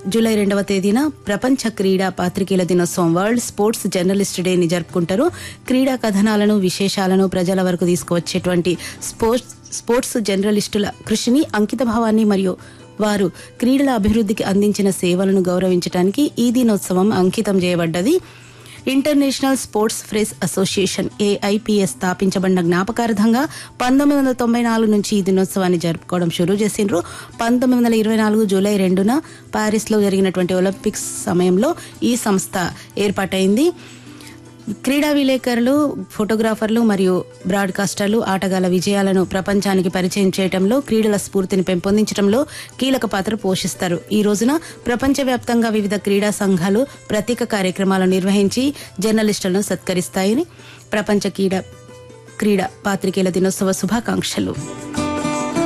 July రెండవ తేదీన ప్రపంచ క్రీడా పాత్రికేయుల దినోత్సవం వరల్డ్ స్పోర్ట్స్ జర్నలిస్ట్ డేని జరుపుకుంటారు క్రీడా కథనాలను విశేషాలను ప్రజల వరకు తీసుకువచ్చేటువంటి స్పోర్ట్స్ స్పోర్ట్స్ జర్నలిస్టుల కృషిని అంకితభావాన్ని మరియు వారు క్రీడల అభివృద్ధికి అందించిన సేవలను గౌరవించడానికి ఈ దినోత్సవం అంకితం చేయబడ్డది international sports press association AIPS స్థాపించబడిన జ్ఞాపకార్థంగా పంతొమ్మిది వందల తొంభై నాలుగు నుంచి ఈ దినోత్సవాన్ని జరుపుకోవడం షురూ చేసిండ్రు పంతొమ్మిది వందల ఇరవై నాలుగు జూలై రెండున ప్యారిస్లో జరిగినటువంటి ఒలింపిక్స్ సమయంలో ఈ సంస్థ ఏర్పాటైంది క్రీడా విలేకరులు ఫోటోగ్రాఫర్లు మరియు బ్రాడ్కాస్టర్లు ఆటగాళ్ల విజయాలను ప్రపంచానికి పరిచయం చేయడంలో క్రీడల స్ఫూర్తిని పెంపొందించడంలో కీలక పాత్ర పోషిస్తారు ఈ రోజున ప్రపంచవ్యాప్తంగా వివిధ క్రీడా సంఘాలు ప్రత్యేక కార్యక్రమాలు నిర్వహించి జర్నలిస్టులను సత్కరిస్తాయని ప్రపంచ క్రీడా క్రీడా పాత్రికేయుల దినోత్సవ శుభాకాంక్షలు